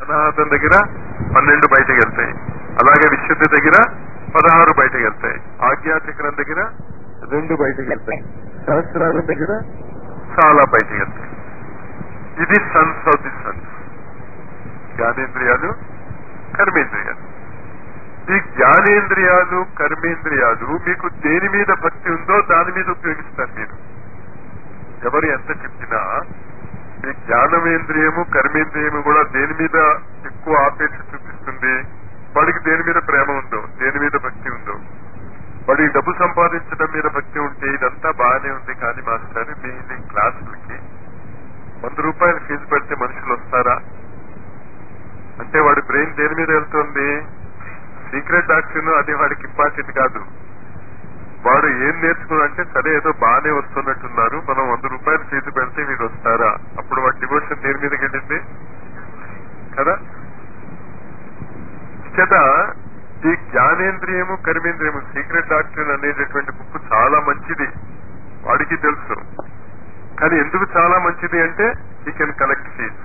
అనాహతం దగ్గర పన్నెండు బయటకు వెళ్తాయి అలాగే విశుద్ధి దగ్గర పదహారు బయటకు వెళ్తాయి ఆజ్ఞాచక్రం దగ్గర రెండు బయటకు వెళ్తాయి సహస్రాల దగ్గర చాలా బయటకు వెళ్తాయి ఇది సన్స్ ఆఫ్ ది సన్స్ జ్ఞానేంద్రియాలు కర్మేంద్రియాలు ఈ జ్ఞానేంద్రియాలు కర్మేంద్రియాలు మీకు దేని మీద భక్తి ఉందో దాని మీద ఉపయోగిస్తారు మీరు ఎవరు ఎంత చెప్పినా మీ జ్ఞానమేంద్రియము కర్మేంద్రియము కూడా దేని మీద ఎక్కువ ఆపేక్ష చూపిస్తుంది వాడికి దేని మీద ప్రేమ ఉందో దేని మీద భక్తి ఉందో వాడికి డబ్బు సంపాదించడం మీద భక్తి ఉంటే ఇదంతా బాగానే ఉంది కానీ మాస్టర్ మీ మీ క్లాసులకి వంద రూపాయలు ఫీజు పెడితే మనుషులు వస్తారా అంటే వాడి బ్రెయిన్ దేని మీద వెళ్తుంది సీక్రెట్ డాక్టర్ అది వాడికి ఇంపార్టెంట్ కాదు వాడు ఏం నేర్చుకున్నాడంటే సరే ఏదో బాగానే వస్తున్నట్టున్నారు మనం వంద రూపాయలు ఫీజు పెడితే వీడు వస్తారా అప్పుడు వాడి డివోషన్ దేని మీదకి వెళ్ళింది కదా చేత ఈ జ్ఞానేంద్రియము కర్మేంద్రియము సీక్రెట్ డాక్టర్ అనేటటువంటి బుక్ చాలా మంచిది వాడికి తెలుసు కానీ ఎందుకు చాలా మంచిది అంటే ఈ కెన్ కలెక్ట్ ఫీజు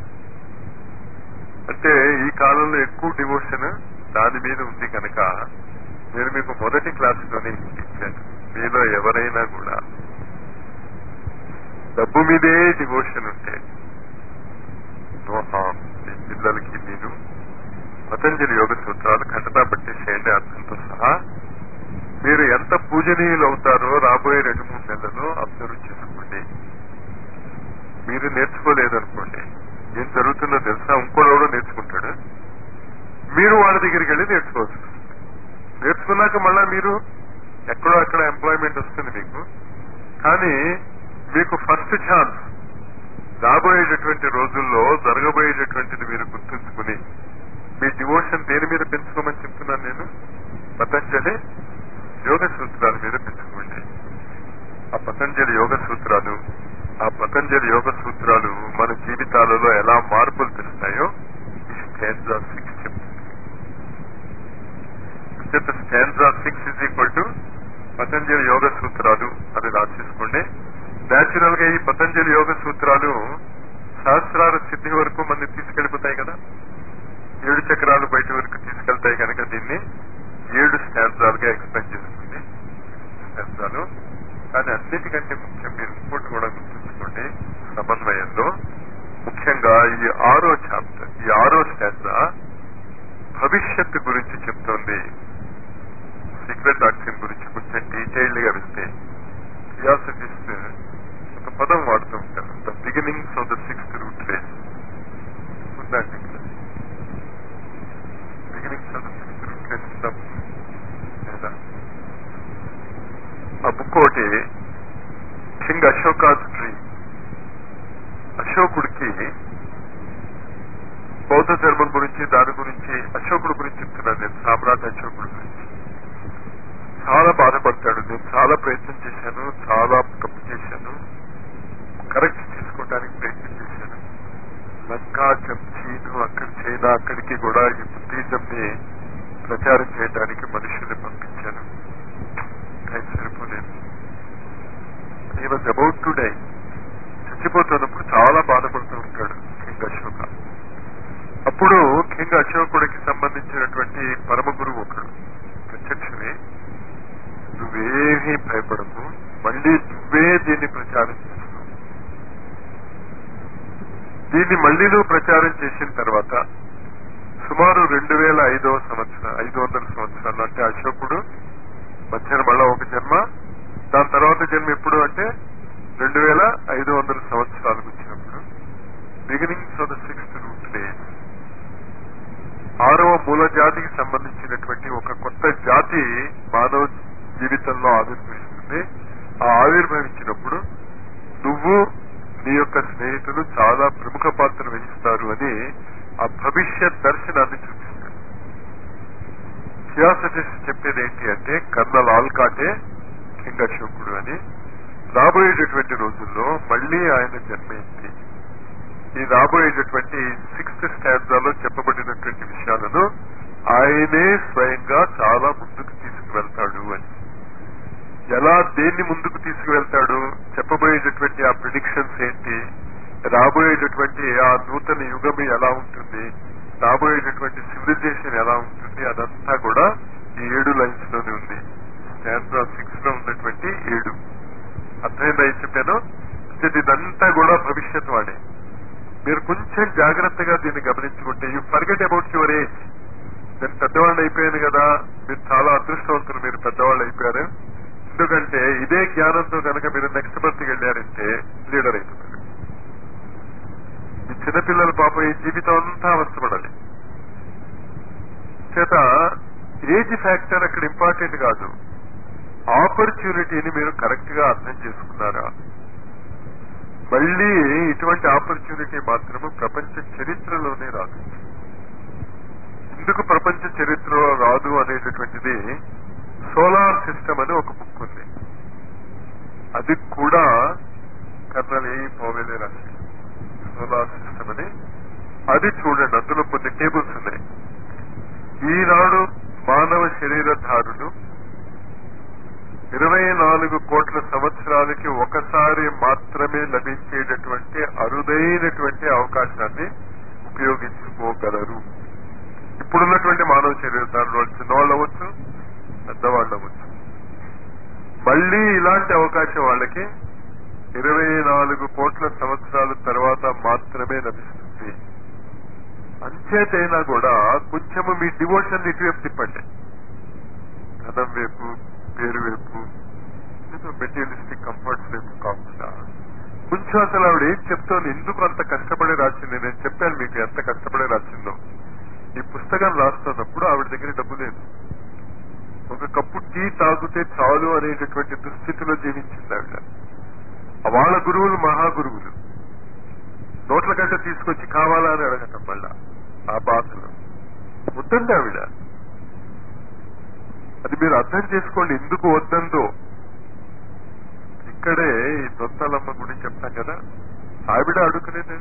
అంటే ఈ కాలంలో ఎక్కువ డివోషన్ దాని మీద ఉంది కనుక నేను మీకు మొదటి క్లాసులోనే ఇచ్చాను మీలో ఎవరైనా కూడా డబ్బు మీదే డివోషన్ ఉంటే నో హామ్ మీ పిల్లలకి మీరు పతంజలి యోగ సూత్రాలు ఖండతా పట్టేసేయండి అర్థంతో సహా మీరు ఎంత పూజనీయులు అవుతారో రాబోయే రెండు మూడు నెలల్లో అబ్జర్వ్ చేసుకోండి మీరు నేర్చుకోలేదనుకోండి ఏం జరుగుతుందో తెలుసా ఇంకోడెవడో నేర్చుకుంటాడు మీరు వాళ్ళ దగ్గరికి వెళ్ళి నేర్చుకోవచ్చు నేర్చుకున్నాక మళ్ళా మీరు ఎక్కడో అక్కడ ఎంప్లాయ్మెంట్ వస్తుంది మీకు కానీ మీకు ఫస్ట్ ఛాన్స్ రాబోయేటటువంటి రోజుల్లో జరగబోయేటటువంటిది మీరు గుర్తుంచుకుని మీ డివోషన్ దేని మీద పెంచుకోమని చెప్తున్నాను నేను పతంజలి యోగ సూత్రాల మీద పెంచుకోండి ఆ పతంజలి యోగ సూత్రాలు ఆ పతంజలి యోగ సూత్రాలు మన జీవితాలలో ఎలా మార్పులు తెస్తాయో ఈ స్టాండ్జా సిక్స్ చెప్తుంది stanza six is equal to Patanjali yoga సూత్రాలు అని రాసేసుకోండి నేచురల్ గా ఈ పతంజలి యోగ సూత్రాలు సహస్రాల సిద్ధి వరకు మన తీసుకెళ్లిపోతాయి కదా ఏడు చక్రాలు బయట వరకు తీసుకెళ్తాయి కనుక దీన్ని ఏడు స్టాండ్జాలుగా ఎక్స్పెండ్ చేస్తుంది స్టాండ్జాలు కానీ అన్నిటికంటే ముఖ్యం మీరు ఇంకోటి కూడా గుర్తుంచుకోండి సమన్వయంలో ముఖ్యంగా ఈ ఆరో చాప్టర్ ఈ ఆరో స్టాండ్జా భవిష్యత్తు గురించి చెప్తోంది సీక్రెట్ డాక్టర్ గురించి కొంచెం డీటెయిల్డ్ గా వెళ్తే థియాసఫిస్ట్ ఒక పదం వాడుతూ ఉంటారు the beginnings of the sixth root race ఉందండి beginnings of the sixth root race ఉందా లేదా ఆ బుక్ ఒకటి కింగ్ అశోకాస్ ట్రీ అశోకుడికి బౌద్ధ ధర్మం గురించి దాని గురించి అశోకుడు గురించి చెప్తున్నాను నేను సామ్రాట్ అశోకుడు గురించి చాలా బాధపడతాడు నేను చాలా ప్రయత్నం చేశాను చాలా తప్పు చేశాను కరెక్ట్ చేసుకోవడానికి ప్రయత్నం చేశాను లంకా చీను అక్కడ చైనా అక్కడికి కూడా ఈ బుద్ధిజం ని ప్రచారం చేయడానికి మనుషుల్ని పంపించాను టైం సరిపోలేదు ఈ వాజ్ అబౌట్ టు డై చచ్చిపోతున్నప్పుడు చాలా బాధపడుతూ ఉంటాడు కింగ్ అశోక అప్పుడు కింగ్ అశోకుడికి సంబంధించినటువంటి పరమ గురువు ఒకడు ప్రత్యక్షమే నువ్వేమీ భయపడకు మళ్ళీ నువ్వే దీన్ని ప్రచారం చేస్తావు దీన్ని మళ్ళీ నువ్వు ప్రచారం చేసిన తర్వాత సుమారు రెండు వేల ఐదవ సంవత్సరం ఐదు వందల సంవత్సరాలు అంటే అశోకుడు మధ్యాహ్న మళ్ళా ఒక జన్మ దాని తర్వాత జన్మ ఎప్పుడు అంటే రెండు వేల ఐదు వందల సంవత్సరాలకు వచ్చినప్పుడు beginnings of the sixth root days ఆరవ మూల జాతికి సంబంధించినటువంటి ఒక కొత్త జాతి మానవ జీవితంలో ఆవిర్భవిస్తుంది ఆ ఆవిర్భవించినప్పుడు నువ్వు నీ యొక్క స్నేహితులు చాలా ప్రముఖ పాత్ర వహిస్తారు అని ఆ భవిష్యత్ దర్శనాన్ని చూపిస్తాడు థియాసఫిస్ట్ చెప్పేది ఏంటి అంటే కర్నల్ ఆల్కాటే కింగ్ అశోకుడు అని రాబోయేటటువంటి రోజుల్లో మళ్లీ ఆయన జన్మించి ఈ రాబోయేటటువంటి సిక్స్త్ స్టాండ్లో చెప్పబడినటువంటి విషయాలను ఆయనే స్వయంగా చాలా ముందుకు తీసుకువెళ్తాడు అని ఎలా దేన్ని ముందుకు తీసుకువెళ్తాడు చెప్పబోయేటటువంటి ఆ ప్రిడిక్షన్స్ ఏంటి రాబోయేటటువంటి ఆ నూతన యుగం ఎలా ఉంటుంది రాబోయేటటువంటి సివిలైజేషన్ ఎలా ఉంటుంది అదంతా కూడా ఈ ఏడు లైన్స్ లోనే ఉంది స్టాండ్రా సిక్స్ లో ఉన్నటువంటి ఏడు అర్థమైందా ఏం చెప్పాను అంటే ఇదంతా కూడా భవిష్యత్ వాడే మీరు కొంచెం జాగ్రత్తగా దీన్ని గమనించుకుంటే you forget about your age నేను పెద్దవాళ్ళు అయిపోయాను కదా మీరు చాలా అదృష్టవంతులు మీరు పెద్దవాళ్ళు అయిపోయారు ఎందుకంటే ఇదే జ్ఞానంతో కనుక మీరు నెక్స్ట్ బర్త్కి వెళ్ళారంటే లీడర్ అయిపోతారు ఈ చిన్నపిల్లల పాపం ఈ జీవితం అంతా అవస్థపడాలి చేత ఏజ్ ఫ్యాక్టర్ అక్కడ ఇంపార్టెంట్ కాదు ఆపర్చునిటీని మీరు కరెక్ట్ గా అర్థం చేసుకున్నారా మళ్ళీ ఇటువంటి ఆపర్చునిటీ మాత్రము ప్రపంచ చరిత్రలోనే రాదు ఎందుకు ప్రపంచ చరిత్రలో రాదు అనేటటువంటిది సోలార్ సిస్టమ్ అని ఒక బుక్ ఉంది అది కూడా కర్నల్ ఏ పోవేలే రాసి సోలార్ సిస్టమ్ అని అది చూడండి అందులో కొన్ని టేబుల్స్ ఉన్నాయి ఈనాడు మానవ శరీరధారులు ఇరవై నాలుగు కోట్ల సంవత్సరాలకి ఒకసారి మాత్రమే లభించేటటువంటి అరుదైనటువంటి అవకాశాన్ని ఉపయోగించుకోగలరు ఇప్పుడున్నటువంటి మానవ శరీరధారులు వాళ్ళు చిన్నవాళ్ళు అవ్వచ్చు పెద్దవాళ్ళు అవ్వచ్చు మళ్ళీ ఇలాంటి అవకాశం వాళ్ళకి ఇరవై నాలుగు కోట్ల సంవత్సరాల తర్వాత మాత్రమే లభిస్తుంది అంచేతైనా కూడా కొంచెము మీ డివోషన్ ఇటువైపు తిప్పండి ధనం వైపు పేరు వైపు మెటీరియలిస్టిక్ కంఫర్ట్స్ వైపు కాకుండా కొంచెం అసలు ఆవిడ ఏం చెప్తోంది ఎందుకు అంత కష్టపడి రాసింది నేను చెప్పాను మీకు ఎంత కష్టపడి రాసిందో ఈ పుస్తకం రాస్తున్నప్పుడు ఆవిడ దగ్గర డబ్బు లేదు ఒక కప్పు టీ తాగితే చాలు అనేటటువంటి దుస్థితిలో జీవించింది ఆవిడ వాళ్ళ గురువులు మహాగురువులు నోట్ల కంటే తీసుకొచ్చి కావాలా అని అడగటం మళ్ళా ఆ బాధలు వద్దండి ఆవిడ అది మీరు అర్థం చేసుకోండి ఎందుకు వద్దందో ఇక్కడే ఈ దొంతలమ్మ గుడి చెప్తాం కదా ఆవిడ అడుగునేది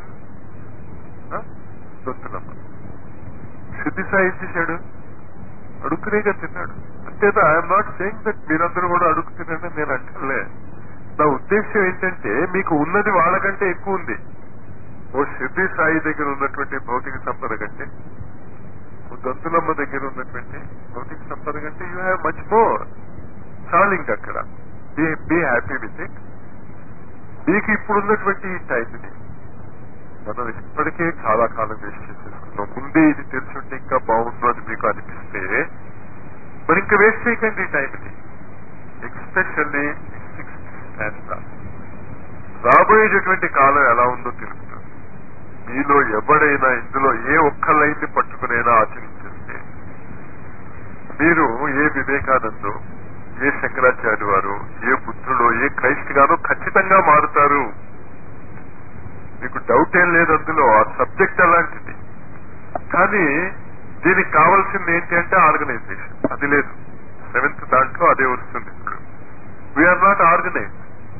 దొంతలమ్మ సిద్ధి సాయి ఇచ్చేశాడు అడుక్కునేగా తిన్నాడు అంతేత ఐఎమ్ నాట్ సేయింగ్ దట్ మీరందరూ కూడా అడుగుతున్నారని నేను అంటలే నా ఉద్దేశం ఏంటంటే మీకు ఉన్నది వాళ్ళకంటే ఎక్కువ ఉంది ఓ సిద్ధి సాయి దగ్గర ఉన్నటువంటి భౌతిక సంపద కంటే ఓ దొంతులమ్మ దగ్గర ఉన్నటువంటి భౌతిక సంపద కంటే యూ హ్యావ్ మచ్ మోర్ చాలు ఇంక అక్కడ be be happy with it మీకు ఇప్పుడున్నటువంటి ఈ టైంని మనం ఇప్పటికే చాలా కాలం వేస్ట్ చేసేసుకున్నాం ముందే ఇది తెలుసుంటే ఇంకా బాగుండు అని మీకు అనిపిస్తే మరి ఇంకా వేస్ట్ చేయకండి ఈ టైంని ఎక్స్పెషల్లీ సిక్స్త్ స్టాండ్ రాబోయేటటువంటి కాలం ఎలా ఉందో తెలుస్తుంది మీలో ఎవడైనా ఇందులో ఏ ఒక్క లైన్ని పట్టుకునైనా ఆచరించేస్తే మీరు ఏ వివేకానందో ఏ శంకరాచార్య వారు ఏ బుద్ధుడో ఏ క్రైస్ట్ గానో ఖచ్చితంగా మారుతారు మీకు డౌట్ ఏం లేదు అందులో ఆ సబ్జెక్ట్ అలాంటిది కానీ దీనికి కావాల్సింది ఏంటి అంటే ఆర్గనైజేషన్ అది లేదు సెవెంత్ దాంట్లో అదే వస్తుంది ఇప్పుడు వీఆర్ నాట్ ఆర్గనైజ్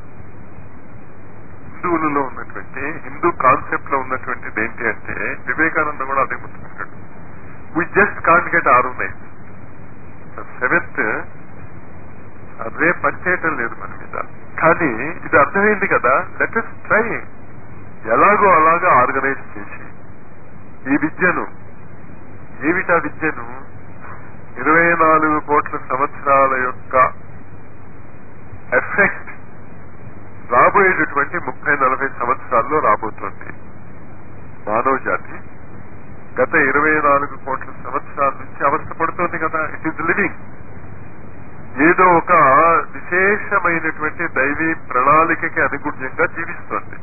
హిందువులలో ఉన్నటువంటి హిందూ కాన్సెప్ట్ లో ఉన్నటువంటిది ఏంటి అంటే వివేకానంద కూడా అదే గుర్తుంటాడు we just can't get organise seventh అదే పనిచేయటం లేదు మన మీద కానీ ఇది అర్థమైంది కదా లెట్ ఇస్ ట్రై ఎలాగో అలాగా ఆర్గనైజ్ చేసి ఈ విద్యను ఏమిటా విద్యను ఇరవై నాలుగు కోట్ల సంవత్సరాల యొక్క ఎఫెక్ట్ రాబోయేటటువంటి ముప్పై నలభై సంవత్సరాల్లో రాబోతోంది మానవ జాతి గత ఇరవై నాలుగు కోట్ల సంవత్సరాల నుంచి అవస్థ పడుతోంది కదా ఇట్ ఈస్ లివింగ్ ఏదో ఒక విశేషమైనటువంటి దైవీ ప్రణాళికకి అనుగుణ్యంగా జీవిస్తోంది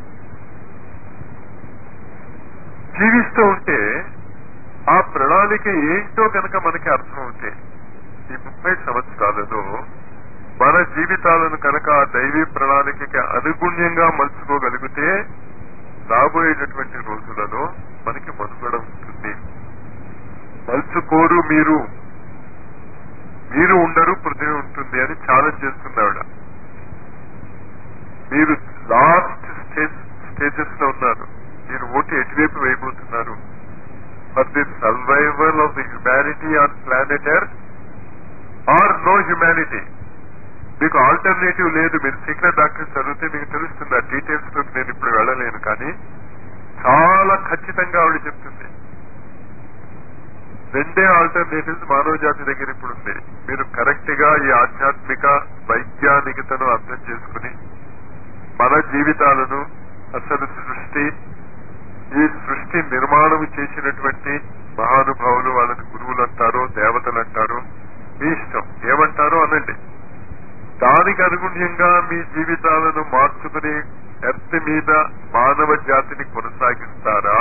జీవిస్తూ ఉంటే ఆ ప్రణాళిక ఏంటో కనుక మనకి అర్థం అవుతే ఈ ముప్పై సంవత్సరాలలో మన జీవితాలను కనుక ఆ దైవీ ప్రణాళికకి అనుగుణ్యంగా మలుచుకోగలిగితే రాబోయేటటువంటి రోజులలో మనకి మనుగడ ఉంటుంది మలుచుకోరు మీరు మీరు ఉండరు పృథ్వీ ఉంటుంది అని ఛాలెంజ్ చేస్తుంది ఆవిడ మీరు లాస్ట్ స్టేజ్ స్టేజెస్ లో ఉన్నారు మీరు ఓటు ఎటువైపు వేయబోతున్నారు for the survival of the humanity on planet earth or no humanity మీకు ఆల్టర్నేటివ్ లేదు మీరు సీక్రెట్ డాక్టర్ చదివితే మీకు తెలుస్తుంది ఆ డీటెయిల్స్ లోకి నేను ఇప్పుడు వెళ్ళలేను కానీ చాలా ఖచ్చితంగా ఆవిడ చెప్తుంది రెండే ఆల్టర్నేటివ్స్ మానవ జాతి దగ్గర ఇప్పుడు ఉంది మీరు కరెక్ట్ గా ఈ ఆధ్యాత్మిక వైజ్ఞానికతను అర్థం చేసుకుని మన జీవితాలను అసలు సృష్టి ఈ సృష్టి నిర్మాణం చేసినటువంటి మహానుభావులు వాళ్ళని గురువులు అంటారో దేవతలు అంటారో మీ ఇష్టం ఏమంటారో అనండి దానికి అనుగుణ్యంగా మీ జీవితాలను మార్చుకుని ఎర్త్ మీద మానవ జాతిని కొనసాగిస్తారా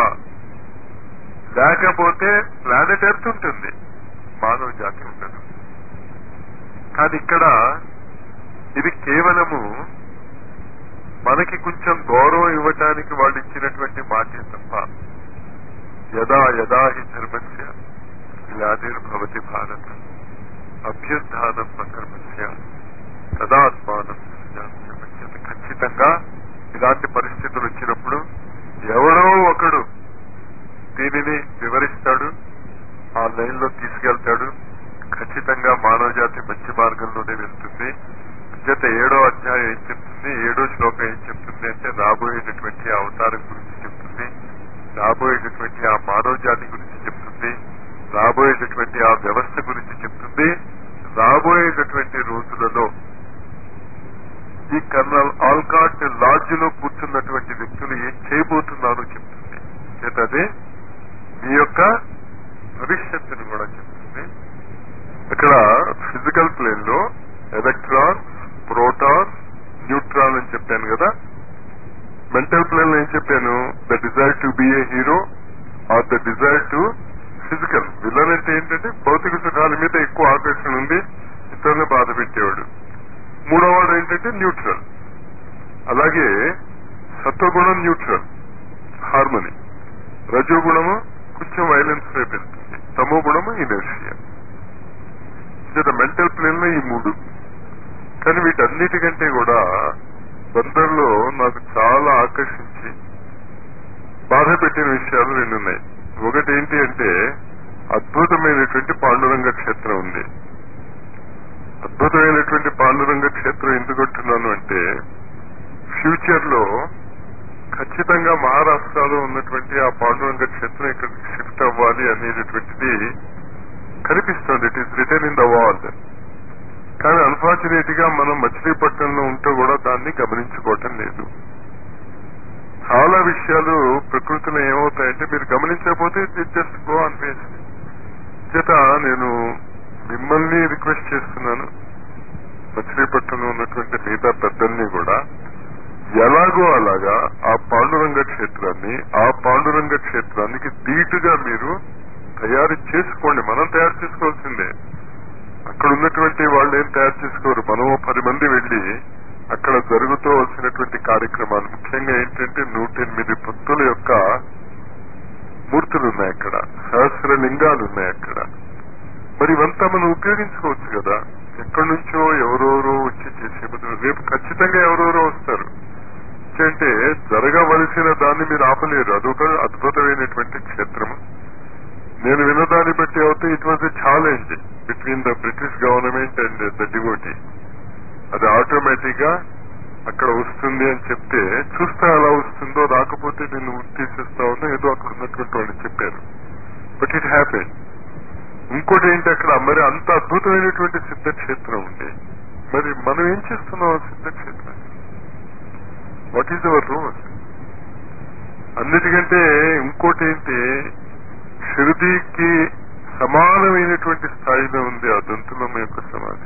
లేకపోతే ప్లానెట్ ఎర్త్ ఉంటుంది మానవ జాతి ఉండదు కానీ ఇక్కడ ఇది కేవలము మనకి కొంచెం గౌరవం ఇవ్వటానికి వాళ్ళు ఇచ్చినటువంటి మాటే తప్ప యదా యదా హి ధర్మస్య వ్యాధిర్భవతి భారత అభ్యుత్థానం అకర్మస్య తదాత్మానం సృజామ్యమస్యత. ఖచ్చితంగా ఇలాంటి పరిస్థితులు వచ్చినప్పుడు ఎవరో ఒకడు దీనిని వివరిస్తాడు ఆ లైన్ లో తీసుకెళ్తాడు ఖచ్చితంగా మానవ జాతి మంచి మార్గంలోనే వెళ్తుంది గత ఏడో అధ్యాయం ఏం చెప్తుంది ఏడో శ్లోకం ఏం చెప్తుంది అంటే రాబోయేటటువంటి ఆ అవతారం గురించి చెప్తుంది రాబోయేటటువంటి ఆ మానవ జాతి గురించి చెప్తుంది రాబోయేటటువంటి ఆ వ్యవస్థ గురించి చెప్తుంది రాబోయేటటువంటి రోజులలో ఈ కర్నల్ ఆల్కాట్ లాడ్జ్ లో కూర్చున్నటువంటి వ్యక్తులు ఏం చేయబోతున్నారో చెప్తుంది చేత అదే మీ యొక్క భవిష్యత్తుని కూడా చెప్తుంది ఇక్కడ ఫిజికల్ ప్లేన్ లో ఎలక్ట్రాన్ ప్రోటాన్ న్యూట్రాన్ అని చెప్పాను కదా మెంటల్ ప్లేన్ లో ఏం చెప్పాను the desire to be a hero or the desire to physical villain అంటే ఏంటంటే భౌతిక సుఖాల మీద ఎక్కువ ఆకర్షణ ఉంది ఇతరులను బాధ పెట్టేవాడు మూడవవాడు ఏంటంటే న్యూట్రల్ అలాగే సత్వగుణం న్యూట్రల్ హార్మోని రజోగుణము కొంచెం వైలెన్స్ వైపు వెళ్తుంది తమో గుణము ఇనర్షియా ఇది మెంటల్ ప్లేన్ లో ఈ మూడు కానీ వీటన్నిటికంటే కూడా బందర్లో నాకు చాలా ఆకర్షించి బాధ పెట్టిన విషయాలు రెండు ఉన్నాయి ఒకటి ఏంటి అంటే అద్భుతమైనటువంటి పాండురంగ క్షేత్రం ఉంది అద్భుతమైనటువంటి పాండురంగ క్షేత్రం ఎందుకు అంటున్నాను అంటే ఫ్యూచర్ లో ఖచ్చితంగా మహారాష్ట్రలో ఉన్నటువంటి ఆ పాండురంగ క్షేత్రం ఇక్కడ షిఫ్ట్ అవ్వాలి అనేటటువంటిది కనిపిస్తుంది it is return in the wall కానీ అన్ఫార్చునేట్ గా మనం మచిలీపట్నంలో ఉంటూ కూడా దాన్ని గమనించుకోవటం లేదు చాలా విషయాలు ప్రకృతిలో ఏమవుతాయంటే మీరు గమనించకపోతే జస్ట్ గో ఆన్ ఫేస్ చేత నేను మిమ్మల్ని రిక్వెస్ట్ చేస్తున్నాను మచిలీపట్నంలో ఉన్నటువంటి మిగతా పెద్దల్ని కూడా ఎలాగో అలాగా ఆ పాండురంగ క్షేత్రాన్ని ఆ పాండురంగ క్షేత్రానికి ధీటుగా మీరు తయారు చేసుకోండి మనం తయారు చేసుకోవాల్సిందే అక్కడ ఉన్నటువంటి వాళ్ళు ఏం తయారు చేసుకోరు మనం ఓ పది మంది వెళ్లి అక్కడ జరుగుతూ వచ్చినటువంటి కార్యక్రమాలు ముఖ్యంగా ఏంటంటే నూట ఎనిమిది భక్తుల యొక్క మూర్తులు ఉన్నాయి అక్కడ సహస్ర లింగాలు ఉన్నాయి అక్కడ మరి ఇవంతా మనం ఉపయోగించుకోవచ్చు కదా ఎక్కడి నుంచో ఎవరెవరో వచ్చి చేసే బదులు రేపు ఖచ్చితంగా ఎవరెవరో వస్తారు అంటే జరగవలసిన దాన్ని మీరు ఆపలేరు అదొక అద్భుతమైనటువంటి క్షేత్రము నేను విన్నదాన్ని బట్టి అయితే it was a challenge between the British government and the devotee అది ఆటోమేటిక్ గా అక్కడ వస్తుంది అని చెప్తే చూస్తే అలా వస్తుందో రాకపోతే నేను తీసేస్తావునో ఏదో అక్కడ ఉన్నటువంటి వాళ్ళు చెప్పారు బట్ ఇట్ హ్యాపెన్ ఇంకోటి ఏంటి అక్కడ మరి అంత అద్భుతమైనటువంటి సిద్ధక్షేత్రం ఉంది మరి మనం ఏం చేస్తున్నాం ఆ సిద్ధక్షేత్రం వాట్ ఈజ్ అవర్ రోల్ అన్నిటికంటే ఇంకోటి ఏంటి షిరిడీకి సమానమైనటువంటి స్థాయిలో ఉంది ఆ దంతులమ్మ యొక్క సమాధి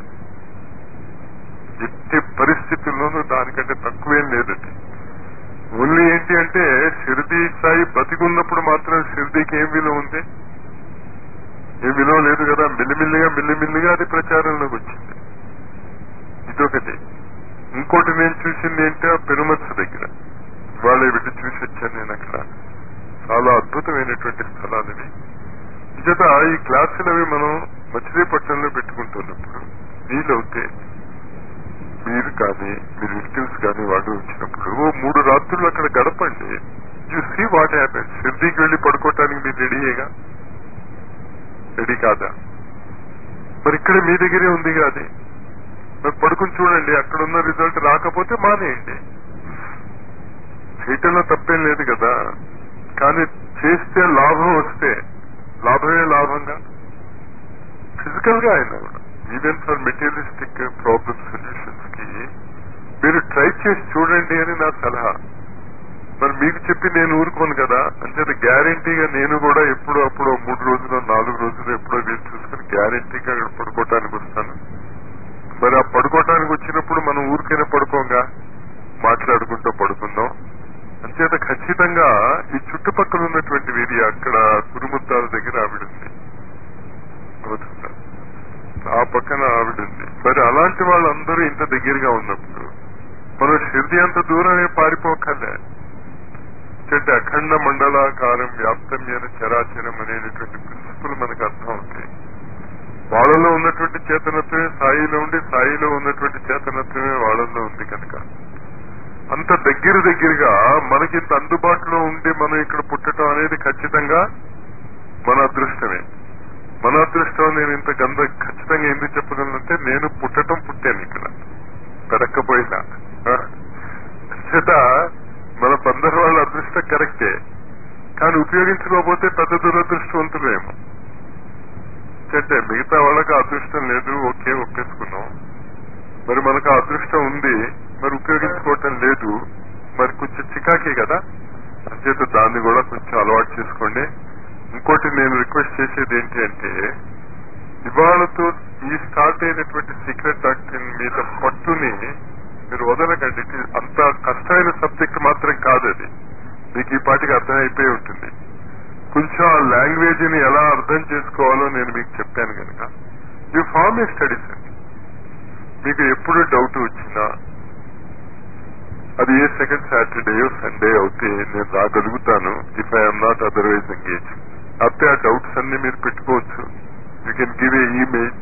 ఎట్టి పరిస్థితుల్లోనూ దానికంటే తక్కువేం లేదండి ఓన్లీ ఏంటి అంటే షిరిడి స్థాయి బతికున్నప్పుడు మాత్రం షిరిడీకి ఏం విలువ ఉంది ఏం విలువ లేదు కదా మిల్లిమిల్లిగా మిల్లిమిల్లిగా అది ప్రచారంలోకి వచ్చింది ఇదొకటి ఇంకోటి నేను చూసింది ఏంటి ఆ పెనుమత్స దగ్గర ఇవాళ వెళ్ళి చూసి వచ్చాను నేను అక్కడ చాలా అద్భుతమైనటువంటి స్థలాలు ఇవి ఇజత ఈ క్లాసులు అవి మనం మచిలీపట్నంలో పెట్టుకుంటున్నప్పుడు వీలవుతే మీరు కానీ మీ రిలేటివ్స్ కానీ వాళ్ళు వచ్చినప్పుడు ఓ మూడు రాత్రులు అక్కడ గడపండి యు సీ వాట్ హ్యాపెన్ షిర్డీకి వెళ్లి పడుకోవటానికి మీరు రెడీయేగా రెడీ కాదా మరి ఇక్కడ మీ దగ్గరే ఉంది అది మరి పడుకుని చూడండి అక్కడ ఉన్న రిజల్ట్ రాకపోతే మానేయండి చేయటంలో తప్పేం లేదు కదా కానీ చేస్తే లాభం వస్తే లాభమే లాభంగా ఫిజికల్ గా అయినా కూడా even for materialistic problem solutions కి మీరు ట్రై చేసి చూడండి అని నా సలహా మరి మీకు చెప్పి నేను ఊరుకోను కదా అంటే గ్యారంటీగా నేను కూడా ఎప్పుడో అప్పుడో మూడు రోజులు నాలుగు రోజులు ఎప్పుడో వీలు చూసుకుని గ్యారంటీగా అక్కడ పడుకోవటానికి వస్తాను మరి ఆ పడుకోవటానికి వచ్చినప్పుడు మనం ఊరికైనా పడుకోంగా మాట్లాడుకుంటూ పడుకుందాం అంచేత ఖచ్చితంగా ఈ చుట్టుపక్కల ఉన్నటువంటి వీరి అక్కడ కురుముద్దాల దగ్గర ఆవిడుంది అవుతుందా? ఆ పక్కన ఆవిడుంది మరి అలాంటి వాళ్ళందరూ ఇంత దగ్గరగా ఉన్నప్పుడు మనం శిర్ది అంత దూరమే పారిపోకలే అంటే అఖండ మండలాకారం వ్యాప్తమ్యన చరాచరం అనేటటువంటి ప్రిన్సిపల్ మనకు అర్థం అవుతాయి వాళ్ళలో ఉన్నటువంటి చేతనత్వమే సాయిలో ఉండి సాయిలో ఉన్నటువంటి చేతనత్వమే వాళ్ళలో ఉంది కనుక అంత దగ్గర దగ్గరగా మనకి ఇంత అందుబాటులో ఉండి మనం ఇక్కడ పుట్టడం అనేది ఖచ్చితంగా మన అదృష్టమే మన అదృష్టం నేను ఇంత గంద ఖచ్చితంగా ఎందుకు చెప్పగలనంటే నేను పుట్టటం పుట్టాను ఇక్కడ పెరక్కపోయినా చేత మన పందరు వాళ్ళ అదృష్టం కరెక్టే కానీ ఉపయోగించుకోకపోతే పెద్ద దురదృష్టవంతులేమో అంటే మిగతా వాళ్ళకి ఆ అదృష్టం లేదు ఓకే ఒప్పేసుకున్నాం మరి మనకు ఆ అదృష్టం ఉంది మరి ఉపయోగించుకోవటం లేదు మరి కొంచెం చికాకే కదా అంచేత దాన్ని కూడా కొంచెం అలవాటు చేసుకోండి ఇంకోటి నేను రిక్వెస్ట్ చేసేది ఏంటి అంటే ఇవాళతో ఈ స్టార్ట్ అయినటువంటి సీక్రెట్ డాక్టర్ మీద పట్టుని మీరు వదలకండి ఇది అంత కష్టమైన సబ్జెక్ట్ మాత్రం కాదు అది మీకు ఈ పాటికి అర్థమైపోయి ఉంటుంది కొంచెం ఆ లాంగ్వేజ్ ని ఎలా అర్థం చేసుకోవాలో నేను మీకు చెప్పాను కనుక యూ ఫార్మ్ ఏ స్టడీస్ అండి మీకు ఎప్పుడు డౌట్ వచ్చినా అది ఏ సెకండ్ సాటర్డేయో సండే అవుతే నేను రాగలుగుతాను if I'm not otherwise engage అయితే ఆ డౌట్స్ అన్ని మీరు పెట్టుకోవచ్చు you can give a email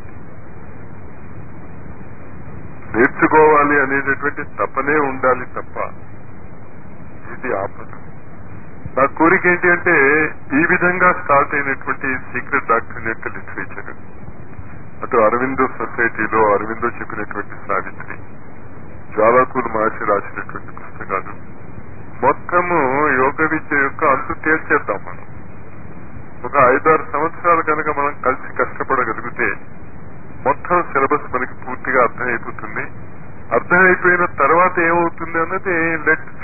నేర్చుకోవాలి అనేటటువంటి తపనే ఉండాలి తప్ప ఇది ఆపదు నా కోరిక ఏంటి అంటే ఈ విధంగా స్టార్ట్ అయినటువంటి సీక్రెట్ డాక్టర్ యొక్క లిటరేచర్ అటు అరవిందో సొసైటీలో అరవిందో చెప్పినటువంటి సావిత్రి జ్వాలాకూల్ మహర్షి రాసినటువంటి పుస్తకాలు మొత్తము యోగ విద్య యొక్క అంతు తేల్చేద్దాం మనం ఒక ఐదారు సంవత్సరాలు కనుక మనం కలిసి కష్టపడగలిగితే మొత్తం సిలబస్ మనకి పూర్తిగా అర్థమైపోతుంది అర్థమైపోయిన తర్వాత ఏమవుతుంది అన్నది లెట్